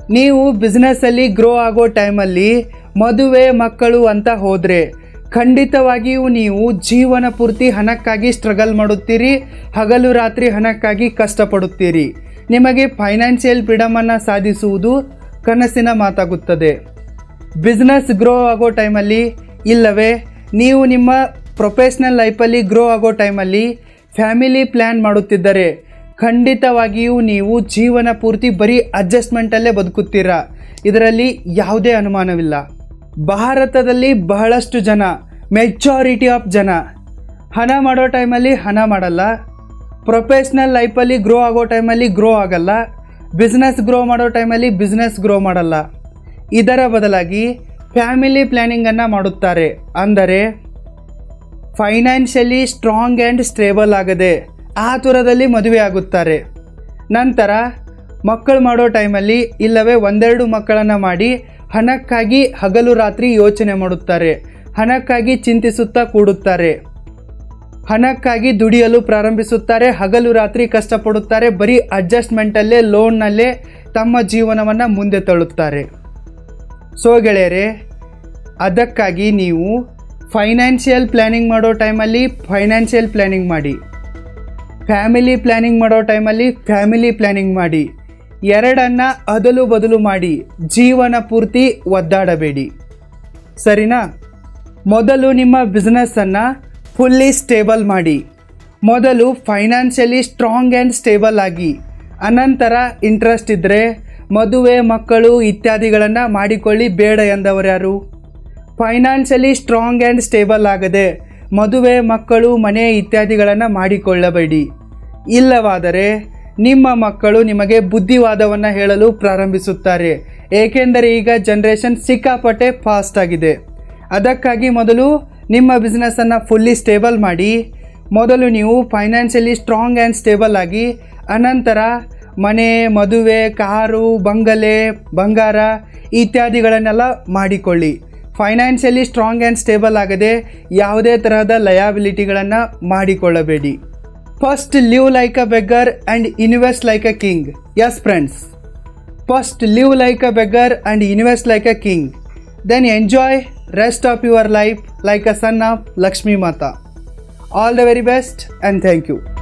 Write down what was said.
ನೀವು ಬಿಸ್ನೆಸ್ಸಲ್ಲಿ ಗ್ರೋ ಆಗೋ ಟೈಮಲ್ಲಿ ಮದುವೆ ಮಕ್ಕಳು ಅಂತ ಹೋದರೆ ಖಂಡಿತವಾಗಿಯೂ ನೀವು ಜೀವನ ಪೂರ್ತಿ ಹಣಕ್ಕಾಗಿ ಸ್ಟ್ರಗಲ್ ಮಾಡುತ್ತೀರಿ ಹಗಲು ರಾತ್ರಿ ಹಣಕ್ಕಾಗಿ ಕಷ್ಟಪಡುತ್ತೀರಿ ನಿಮಗೆ ಫೈನಾನ್ಷಿಯಲ್ ಫ್ರೀಡಮನ್ನು ಸಾಧಿಸುವುದು ಕನಸಿನ ಮಾತಾಗುತ್ತದೆ ಬಿಸ್ನೆಸ್ ಗ್ರೋ ಆಗೋ ಟೈಮಲ್ಲಿ ಇಲ್ಲವೇ ನೀವು ನಿಮ್ಮ ಪ್ರೊಫೆಷ್ನಲ್ ಲೈಫಲ್ಲಿ ಗ್ರೋ ಆಗೋ ಟೈಮಲ್ಲಿ ಫ್ಯಾಮಿಲಿ ಪ್ಲ್ಯಾನ್ ಮಾಡುತ್ತಿದ್ದರೆ ಖಂಡಿತವಾಗಿಯೂ ನೀವು ಜೀವನ ಪೂರ್ತಿ ಬರೀ ಅಡ್ಜಸ್ಟ್ಮೆಂಟಲ್ಲೇ ಬದುಕುತ್ತೀರಾ ಇದರಲ್ಲಿ ಯಾವುದೇ ಅನುಮಾನವಿಲ್ಲ ಭಾರತದಲ್ಲಿ ಬಹಳಷ್ಟು ಜನ ಮೆಜಾರಿಟಿ ಆಫ್ ಜನ ಹಣ ಮಾಡೋ ಟೈಮಲ್ಲಿ ಹಣ ಮಾಡಲ್ಲ ಪ್ರೊಫೆಷ್ನಲ್ ಲೈಫಲ್ಲಿ ಗ್ರೋ ಆಗೋ ಟೈಮಲ್ಲಿ ಗ್ರೋ ಆಗಲ್ಲ ಬಿಸ್ನೆಸ್ ಗ್ರೋ ಮಾಡೋ ಟೈಮಲ್ಲಿ ಬಿಸ್ನೆಸ್ ಗ್ರೋ ಮಾಡಲ್ಲ ಇದರ ಬದಲಾಗಿ ಫ್ಯಾಮಿಲಿ ಪ್ಲ್ಯಾನಿಂಗನ್ನು ಮಾಡುತ್ತಾರೆ ಅಂದರೆ ಫೈನಾನ್ಷಿಯಲಿ ಸ್ಟ್ರಾಂಗ್ ಆ್ಯಂಡ್ ಸ್ಟೇಬಲ್ ಆಗದೆ ಆತುರದಲ್ಲಿ ಮದುವೆ ಆಗುತ್ತಾರೆ ನಂತರ ಮಕ್ಕಳು ಮಾಡೋ ಟೈಮಲ್ಲಿ ಇಲ್ಲವೇ ಒಂದೆರಡು ಮಕ್ಕಳನ್ನು ಮಾಡಿ ಹಣಕ್ಕಾಗಿ ಹಗಲು ರಾತ್ರಿ ಯೋಚನೆ ಮಾಡುತ್ತಾರೆ ಹಣಕ್ಕಾಗಿ ಚಿಂತಿಸುತ್ತಾ ಕೂಡುತ್ತಾರೆ ಹಣಕ್ಕಾಗಿ ದುಡಿಯಲು ಪ್ರಾರಂಭಿಸುತ್ತಾರೆ ಹಗಲು ರಾತ್ರಿ ಕಷ್ಟಪಡುತ್ತಾರೆ ಬರೀ ಅಡ್ಜಸ್ಟ್ಮೆಂಟಲ್ಲೇ ಲೋನ್ನಲ್ಲೇ ತಮ್ಮ ಜೀವನವನ್ನು ಮುಂದೆ ತಳ್ಳುತ್ತಾರೆ ಸೊ ಗೆಳೆಯರೆ ಅದಕ್ಕಾಗಿ ನೀವು ಫೈನಾನ್ಷಿಯಲ್ ಪ್ಲ್ಯಾನಿಂಗ್ ಮಾಡೋ ಟೈಮಲ್ಲಿ ಫೈನಾನ್ಷಿಯಲ್ ಪ್ಲ್ಯಾನಿಂಗ್ ಮಾಡಿ ಫ್ಯಾಮಿಲಿ ಪ್ಲ್ಯಾನಿಂಗ್ ಮಾಡೋ ಟೈಮಲ್ಲಿ ಫ್ಯಾಮಿಲಿ ಪ್ಲ್ಯಾನಿಂಗ್ ಮಾಡಿ ಎರಡನ್ನ ಅದಲು ಬದಲು ಮಾಡಿ ಜೀವನ ಪೂರ್ತಿ ಒದ್ದಾಡಬೇಡಿ ಸರಿನಾ ಮೊದಲು ನಿಮ್ಮ ಬಿಸ್ನೆಸ್ಸನ್ನು ಫುಲ್ಲಿ ಸ್ಟೇಬಲ್ ಮಾಡಿ ಮೊದಲು ಫೈನಾನ್ಷಿಯಲಿ ಸ್ಟ್ರಾಂಗ್ ಆ್ಯಂಡ್ ಸ್ಟೇಬಲ್ ಆಗಿ ಅನಂತರ ಇಂಟ್ರೆಸ್ಟ್ ಇದ್ದರೆ ಮದುವೆ ಮಕ್ಕಳು ಇತ್ಯಾದಿಗಳನ್ನು ಮಾಡಿಕೊಳ್ಳಿ ಬೇಡ ಎಂದವರ್ಯಾರು ಫೈನಾನ್ಷಿಯಲಿ ಸ್ಟ್ರಾಂಗ್ ಆ್ಯಂಡ್ ಸ್ಟೇಬಲ್ ಆಗದೆ ಮದುವೆ ಮಕ್ಕಳು ಮನೆ ಇತ್ಯಾದಿಗಳನ್ನು ಮಾಡಿಕೊಳ್ಳಬೇಡಿ ಇಲ್ಲವಾದರೆ ನಿಮ್ಮ ಮಕ್ಕಳು ನಿಮಗೆ ಬುದ್ಧಿವಾದವನ್ನು ಹೇಳಲು ಪ್ರಾರಂಭಿಸುತ್ತಾರೆ ಏಕೆಂದರೆ ಈಗ ಜನ್ರೇಷನ್ ಸಿಕ್ಕಾಪಟ್ಟೆ ಫಾಸ್ಟ್ ಆಗಿದೆ ಅದಕ್ಕಾಗಿ ಮೊದಲು ನಿಮ್ಮ ಬಿಸ್ನೆಸ್ಸನ್ನು ಫುಲ್ಲಿ ಸ್ಟೇಬಲ್ ಮಾಡಿ ಮೊದಲು ನೀವು ಫೈನಾನ್ಷಿಯಲಿ ಸ್ಟ್ರಾಂಗ್ ಆ್ಯಂಡ್ ಸ್ಟೇಬಲ್ ಆಗಿ ಅನಂತರ ಮನೆ ಮದುವೆ ಕಾರು ಬಂಗಲೆ ಬಂಗಾರ ಇತ್ಯಾದಿಗಳನ್ನೆಲ್ಲ ಮಾಡಿಕೊಳ್ಳಿ ಫೈನಾನ್ಷಿಯಲಿ ಸ್ಟ್ರಾಂಗ್ ಆ್ಯಂಡ್ ಸ್ಟೇಬಲ್ ಆಗದೆ ಯಾವುದೇ ತರಹದ ಲಯಾಬಿಲಿಟಿಗಳನ್ನು ಮಾಡಿಕೊಳ್ಳಬೇಡಿ first live like a beggar and invest like a king yes friends first live like a beggar and invest like a king then enjoy rest of your life like a son of Lakshmi Mata all the very best and thank you